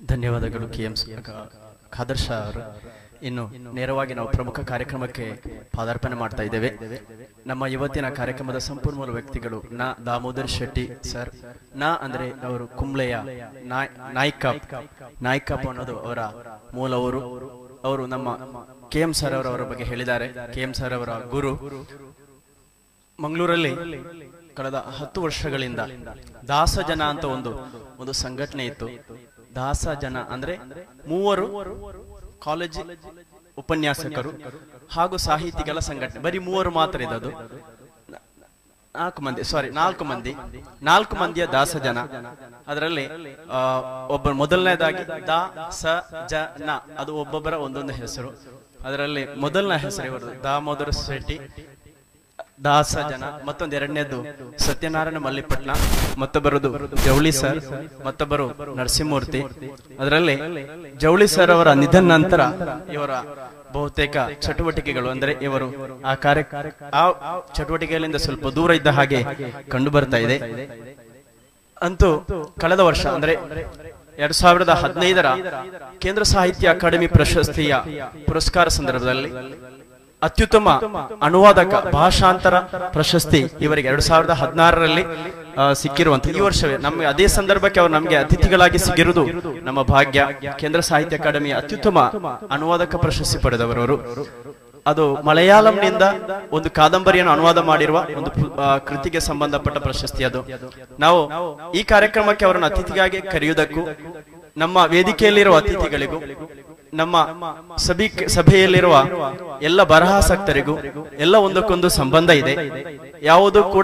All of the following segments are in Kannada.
ಧನ್ಯವಾದಗಳು ಕೆ ಎಂ ಖಾದರ್ ಶಾ ಅವರು ಇನ್ನು ನೇರವಾಗಿ ನಾವು ಪ್ರಮುಖ ಕಾರ್ಯಕ್ರಮಕ್ಕೆ ಪಾದಾರ್ಪಣೆ ಮಾಡ್ತಾ ಇದ್ದೇವೆ ನಮ್ಮ ಇವತ್ತಿನ ಕಾರ್ಯಕ್ರಮದ ಸಂಪೂರ್ಣ ವ್ಯಕ್ತಿಗಳು ನಾ ದಾಮೋದರ್ ಶೆಟ್ಟಿ ಸರ್ ನಾ ಅಂದ್ರೆ ಅವರು ಕುಂಬ್ಳೆಯ ನಾಯ್ಕಾಪ್ ನಾಯ್ಕಾಪ್ ಅನ್ನೋದು ಅವರ ಮೂಲ ಊರು ಅವರು ನಮ್ಮ ಕೆ ಎಂ ಸರ್ ಅವರವರ ಬಗ್ಗೆ ಹೇಳಿದ್ದಾರೆ ಕೆ ಎಂ ಸರ್ ಅವರ ಗುರು ಮಂಗಳೂರಲ್ಲಿ ಕಳೆದ ಹತ್ತು ವರ್ಷಗಳಿಂದ ದಾಸ ಜನ ಅಂತ ಒಂದು ಒಂದು ಸಂಘಟನೆ ಇತ್ತು ದಾಸ ಜನ ಅಂದ್ರೆ ಮೂವರು ಕಾಲೇಜ್ ಉಪನ್ಯಾಸಕರು ಹಾಗೂ ಸಾಹಿತಿಗಳ ಸಂಘಟನೆ ಬರೀ ಮೂವರು ಮಾತ್ರ ಇದ್ದದು ನಾಲ್ಕು ಮಂದಿ ಸಾರಿ ನಾಲ್ಕು ಮಂದಿ ನಾಲ್ಕು ಮಂದಿಯ ದಾಸ ಜನ ಅದರಲ್ಲಿ ಆ, ಒಬ್ಬ ಮೊದಲನೇದಾಗಿ ದಾ ಸ ಜ ನ ಅದು ಒಬ್ಬೊಬ್ಬರ ಒಂದೊಂದು ಹೆಸರು ಅದರಲ್ಲಿ ಮೊದಲನೇ ಹೆಸರು ಇವರದು ದಾಮೋದರ ಶೆಟ್ಟಿ ದಾಸ ಜನ ಮತ್ತೊಂದು ಎರಡನೇದು ಸತ್ಯನಾರಾಯಣ ಮಲ್ಲಿಪಟ್ನ ಮತ್ತೊಬ್ಬರದು ಜವಳಿ ಸರ್ ಮತ್ತೊಬ್ಬರು ನರಸಿಂಹಮೂರ್ತಿ ಅದರಲ್ಲಿ ಜವಳಿ ಸರ್ ಅವರ ನಿಧನ ನಂತರ ಇವರ ಬಹುತೇಕ ಚಟುವಟಿಕೆಗಳು ಅಂದ್ರೆ ಇವರು ಆ ಕಾರ್ಯ ಆ ಚಟುವಟಿಕೆಗಳಿಂದ ಸ್ವಲ್ಪ ದೂರ ಇದ್ದ ಹಾಗೆ ಕಂಡು ಬರ್ತಾ ಇದೆ ಅಂತೂ ಕಳೆದ ವರ್ಷ ಅಂದ್ರೆ ಎರಡ್ ಸಾವಿರದ ಹದಿನೈದರ ಕೇಂದ್ರ ಸಾಹಿತ್ಯ ಅಕಾಡೆಮಿ ಪ್ರಶಸ್ತಿಯ ಪುರಸ್ಕಾರ ಸಂದರ್ಭದಲ್ಲಿ ಅತ್ಯುತ್ತಮ ಅನುವಾದಕ ಭಾಷಾಂತರ ಪ್ರಶಸ್ತಿ ಇವರಿಗೆ ಎರಡ್ ಸಾವಿರದ ಹದಿನಾರರಲ್ಲಿ ಸಿಕ್ಕಿರುವಂತ ಈ ವರ್ಷವೇ ನಮಗೆ ಅದೇ ಸಂದರ್ಭಕ್ಕೆ ಅವರು ನಮಗೆ ಅತಿಥಿಗಳಾಗಿ ಸಿಕ್ಕಿರುವುದು ನಮ್ಮ ಭಾಗ್ಯ ಕೇಂದ್ರ ಸಾಹಿತ್ಯ ಅಕಾಡೆಮಿಯ ಅತ್ಯುತ್ತಮ ಅನುವಾದಕ ಪ್ರಶಸ್ತಿ ಪಡೆದವರು ಅದು ಮಲಯಾಳಂನಿಂದ ಒಂದು ಕಾದಂಬರಿಯನ್ನು ಅನುವಾದ ಮಾಡಿರುವ ಒಂದು ಪು- ಆ, ಕೃತಿಗೆ ಸಂಬಂಧಪಟ್ಟ ಪ್ರಶಸ್ತಿ ಅದು ನಾವು ಈ ಕಾರ್ಯಕ್ರಮಕ್ಕೆ ಅವರನ್ನು ಅತಿಥಿಗಾಗಿ ಕರೆಯುವುದಕ್ಕೂ ನಮ್ಮ ವೇದಿಕೆಯಲ್ಲಿರುವ ಅತಿಥಿಗಳಿಗೂ ನಮ್ಮ ಸಭಿ ಸಭೆಯಲ್ಲಿರುವ ಎಲ್ಲ ಬರಹಾಸಕ್ತರಿಗೂ ಎಲ್ಲ ಒಂದಕ್ಕೊಂದು ಸಂಬಂಧ ಇದೆ ಯಾವುದು ಕೂಡ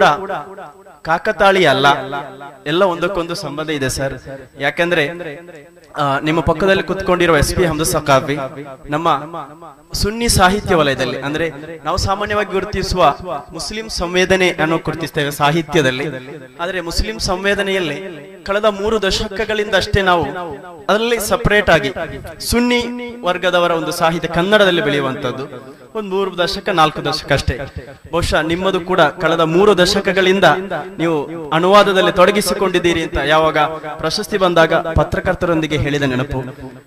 ಕಾಕತಾಳಿ ಅಲ್ಲ ಎಲ್ಲ ಒಂದಕ್ಕೊಂದು ಸಂಬಂಧ ಇದೆ ಸರ್ ಯಾಕಂದ್ರೆ ಆ, ನಿಮ್ಮ ಪಕ್ಕದಲ್ಲಿ ಕುತ್ಕೊಂಡಿರುವ ಎಸ್ ಪಿ ಹಮ್ದು ಸಕಾಫಿ ನಮ್ಮ ಸುನ್ನಿ ಸಾಹಿತ್ಯ ವಲಯದಲ್ಲಿ ಅಂದ್ರೆ ನಾವು ಸಾಮಾನ್ಯವಾಗಿ ಗುರುತಿಸುವ ಮುಸ್ಲಿಂ ಸಂವೇದನೆ ಅನ್ನು ಗುರುತಿಸ್ತೇವೆ ಸಾಹಿತ್ಯದಲ್ಲಿ ಆದ್ರೆ ಮುಸ್ಲಿಂ ಸಂವೇದನೆಯಲ್ಲಿ ಕಳೆದ ಮೂರು ದಶಕಗಳಿಂದ ಅಷ್ಟೇ ನಾವು ಅದರಲ್ಲಿ ಸಪರೇಟ್ ಆಗಿ ಸುನ್ನಿ ವರ್ಗದವರ ಒಂದು ಸಾಹಿತ್ಯ ಕನ್ನಡದಲ್ಲಿ ಬೆಳೆಯುವಂತದ್ದು ಒಂದು ಮೂರು ದಶಕ ನಾಲ್ಕು ದಶಕ ಅಷ್ಟೇ ಬಹುಶಃ ನಿಮ್ಮದು ಕೂಡ ಕಳೆದ ಮೂರು ದಶಕಗಳಿಂದ ನೀವು ಅನುವಾದದಲ್ಲಿ ತೊಡಗಿಸಿಕೊಂಡಿದ್ದೀರಿ ಅಂತ ಯಾವಾಗ ಪ್ರಶಸ್ತಿ ಬಂದಾಗ ಪತ್ರಕರ್ತರೊಂದಿಗೆ ಹೇಳಿದ ನೆನಪು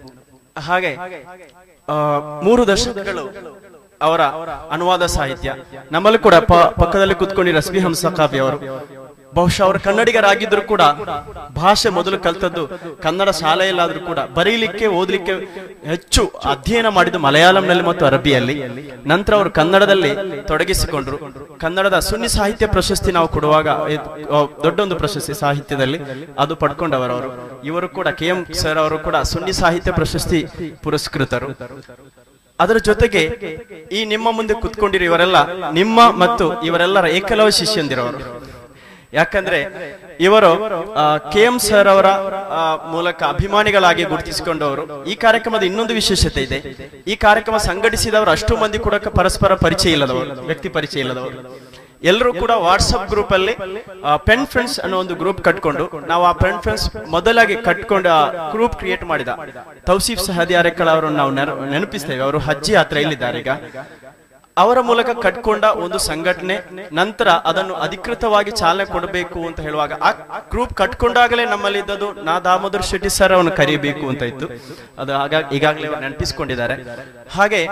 ಹಾಗೆ ಆ, ಮೂರು ದಶಕಗಳು ಅವರ ಅನುವಾದ ಸಾಹಿತ್ಯ ನಮ್ಮಲ್ಲಿ ಕೂಡ ಪ- ಪಕ್ಕದಲ್ಲಿ ಕುತ್ಕೊಂಡು ರಶ್ಮಿ ಹಂಸಕಾಫಿ ಅವರು ಬಹುಶಃ ಅವರು ಕನ್ನಡಿಗರಾಗಿದ್ರು ಕೂಡ ಭಾಷೆ ಮೊದಲು ಕಲ್ತದ್ದು ಕನ್ನಡ ಶಾಲೆಯಲ್ಲಾದ್ರೂ ಕೂಡ ಬರೀಲಿಕ್ಕೆ ಓದಲಿಕ್ಕೆ ಹೆಚ್ಚು ಅಧ್ಯಯನ ಮಾಡಿದ್ದು ಮಲಯಾಳಂನಲ್ಲಿ ಮತ್ತು ಅರಬಿಯಲ್ಲಿ ನಂತರ ಅವರು ಕನ್ನಡದಲ್ಲಿ ತೊಡಗಿಸಿಕೊಂಡ್ರು ಕನ್ನಡದ ಸುನ್ನಿ ಸಾಹಿತ್ಯ ಪ್ರಶಸ್ತಿ ನಾವು ಕೊಡುವಾಗ ಇದ್- ಆ, ದೊಡ್ಡ ಒಂದು ಪ್ರಶಸ್ತಿ ಸಾಹಿತ್ಯದಲ್ಲಿ ಅದು ಪಡ್ಕೊಂಡವರವರು ಇವರು ಕೂಡ ಕೆ ಎಂ ಸರ್ ಅವರು ಕೂಡ ಸುನ್ನಿ ಸಾಹಿತ್ಯ ಪ್ರಶಸ್ತಿ ಪುರಸ್ಕೃತರು ಅದರ ಜೊತೆಗೆ ಈ ನಿಮ್ಮ ಮುಂದೆ ಕುತ್ಕೊಂಡಿರೋ ಇವರೆಲ್ಲ ನಿಮ್ಮ ಮತ್ತು ಇವರೆಲ್ಲರ ಏಕಲವ್ಯ ಶಿಷ್ಯಂದಿರವರು ಯಾಕಂದ್ರೆ ಇವರು ಕೆ ಎಂ ಸರ್ ಅವರ ಆ, ಮೂಲಕ ಅಭಿಮಾನಿಗಳಾಗಿ ಗುರುತಿಸಿಕೊಂಡವರು ಈ ಕಾರ್ಯಕ್ರಮದ ಇನ್ನೊಂದು ವಿಶೇಷತೆ ಇದೆ ಈ ಕಾರ್ಯಕ್ರಮ ಸಂಘಟಿಸಿದವರು ಅಷ್ಟು ಮಂದಿ ಕೂಡ ಪರಸ್ಪರ ಪರಿಚಯ ಇಲ್ಲದವರು ವ್ಯಕ್ತಿ ಪರಿಚಯ ಇಲ್ಲದವರು ಎಲ್ಲರೂ ಕೂಡ ವಾಟ್ಸ್ಆಪ್ ಗ್ರೂಪ್ ಅಲ್ಲಿ ಪೆನ್ ಫ್ರೆಂಡ್ಸ್ ಅನ್ನೋ ಒಂದು ಗ್ರೂಪ್ ಕಟ್ಕೊಂಡು ನಾವು ಆ ಪೆನ್ ಫ್ರೆಂಡ್ಸ್ ಮೊದಲಾಗಿ ಕಟ್ಕೊಂಡು ಆ ಗ್ರೂಪ್ ಕ್ರಿಯೇಟ್ ಮಾಡಿದ ತೌಸೀಫ್ ಸಹದಿ ಅರೆಕಳ ಅವರನ್ನು ನಾವು ನೆನ- ನೆನಪಿಸ್ತೇವೆ ಅವರು ಹಜ್ಜಿ ಯಾತ್ರೆಯಲ್ಲಿದ್ದಾರೆ ಈಗ ಅವರ ಮೂಲಕ ಕಟ್ಕೊಂಡ ಒಂದು ಸಂಘಟನೆ ನಂತರ ಅದನ್ನು ಅಧಿಕೃತವಾಗಿ ಚಾಲನೆ ಕೊಡಬೇಕು ಅಂತ ಹೇಳುವಾಗ ಆ ಗ್ರೂಪ್ ಕಟ್ಕೊಂಡಾಗಲೇ ನಮ್ಮಲ್ಲಿ ಇದ್ದದ್ದು ನಾ ದಾಮೋದರ್ ಶೆಟ್ಟಿ ಸರ್ ಅವನು ಕರೀಬೇಕು ಅಂತ ಇತ್ತು ಅದು ಆಗ ಈಗಾಗಲೇ ಅವರು ನೆನಪಿಸಿಕೊಂಡಿದ್ದಾರೆ ಹಾಗೆ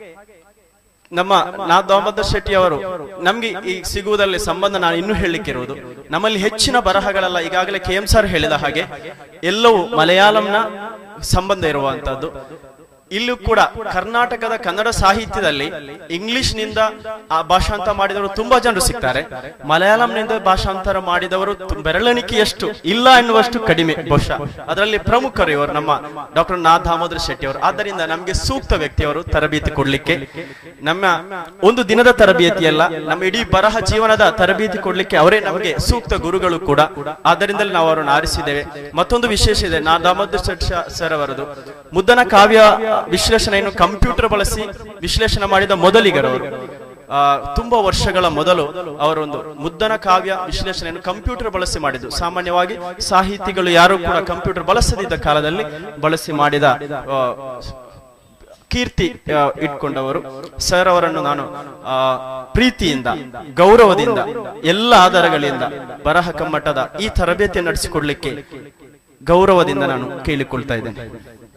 ನಮ್ಮ ನಾ ದಾಮೋದರ್ ಶೆಟ್ಟಿ ಅವರು ನಮ್ಗೆ ಈ ಸಿಗುವುದರಲ್ಲಿ ಸಂಬಂಧ ನಾನು ಇನ್ನೂ ಹೇಳಲಿಕ್ಕೆ ಇರುವುದು ನಮ್ಮಲ್ಲಿ ಹೆಚ್ಚಿನ ಬರಹಗಳೆಲ್ಲ ಈಗಾಗಲೇ ಕೆ ಎಂ ಸರ್ ಹೇಳಿದ ಹಾಗೆ ಎಲ್ಲವೂ ಮಲಯಾಳಂನ ಸಂಬಂಧ ಇರುವಂತದ್ದು ಇಲ್ಲೂ ಕೂಡ ಕರ್ನಾಟಕದ ಕನ್ನಡ ಸಾಹಿತ್ಯದಲ್ಲಿ ಇಂಗ್ಲಿಷ್ ನಿಂದ ಆ ಭಾಷಾಂತರ ಮಾಡಿದವರು ತುಂಬಾ ಜನರು ಸಿಗ್ತಾರೆ ಮಲಯಾಳಂನಿಂದ ಭಾಷಾಂತರ ಮಾಡಿದವರು ತು- ಬೆರಳೆಣಿಕೆಯಷ್ಟು ಇಲ್ಲ ಎನ್ನುವಷ್ಟು ಕಡಿಮೆ ಬಹುಶಃ ಅದರಲ್ಲಿ ಪ್ರಮುಖರು ಇವರು ನಮ್ಮ ಡಾಕ್ಟರ್ ನಾ ದಾಮೋದರ ಶೆಟ್ಟಿ ಅವರು ಆದ್ದರಿಂದ ನಮಗೆ ಸೂಕ್ತ ವ್ಯಕ್ತಿಯವರು ತರಬೇತಿ ಕೊಡ್ಲಿಕ್ಕೆ ನಮ್ಮ ಒಂದು ದಿನದ ತರಬೇತಿಯಲ್ಲ ನಮ್ಮ ಇಡೀ ಬರಹ ಜೀವನದ ತರಬೇತಿ ಕೊಡ್ಲಿಕ್ಕೆ ಅವರೇ ನಮಗೆ ಸೂಕ್ತ ಗುರುಗಳು ಕೂಡ ಆದ್ದರಿಂದಲೇ ನಾವು ಅವರನ್ನು ಆರಿಸಿದ್ದೇವೆ ಮತ್ತೊಂದು ವಿಶೇಷ ಇದೆ ನಾ ದಾಮೋದರ್ ಶೆಟ್ಟಿ ಸರ್ ಅವರದು ಮುದ್ದನ ಕಾವ್ಯ ವಿಶ್ಲೇಷಣೆಯನ್ನು ಕಂಪ್ಯೂಟರ್ ಬಳಸಿ ವಿಶ್ಲೇಷಣೆ ಮಾಡಿದ ಮೊದಲಿಗರವರು ಆ, ತುಂಬಾ ವರ್ಷಗಳ ಮೊದಲು ಅವರೊಂದು ಮುದ್ದನ ಕಾವ್ಯ ವಿಶ್ಲೇಷಣೆಯನ್ನು ಕಂಪ್ಯೂಟರ್ ಬಳಸಿ ಮಾಡಿದ್ದು ಸಾಮಾನ್ಯವಾಗಿ ಸಾಹಿತಿಗಳು ಯಾರು ಕೂಡ ಕಂಪ್ಯೂಟರ್ ಬಳಸದಿದ್ದ ಕಾಲದಲ್ಲಿ ಬಳಸಿ ಮಾಡಿದ ಆ, ಕೀರ್ತಿ ಆ, ಇಟ್ಕೊಂಡವರು ಸರ್ ಅವರನ್ನು ನಾನು ಆ, ಪ್ರೀತಿಯಿಂದ ಗೌರವದಿಂದ ಎಲ್ಲ ಆಧಾರಗಳಿಂದ ಬರಹ ಕಮ್ಮಟದ ಈ ತರಬೇತಿ ನಡೆಸಿಕೊಡ್ಲಿಕ್ಕೆ ಗೌರವದಿಂದ ನಾನು ಕೇಳಿಕೊಳ್ತಾ ಇದ್ದೇನೆ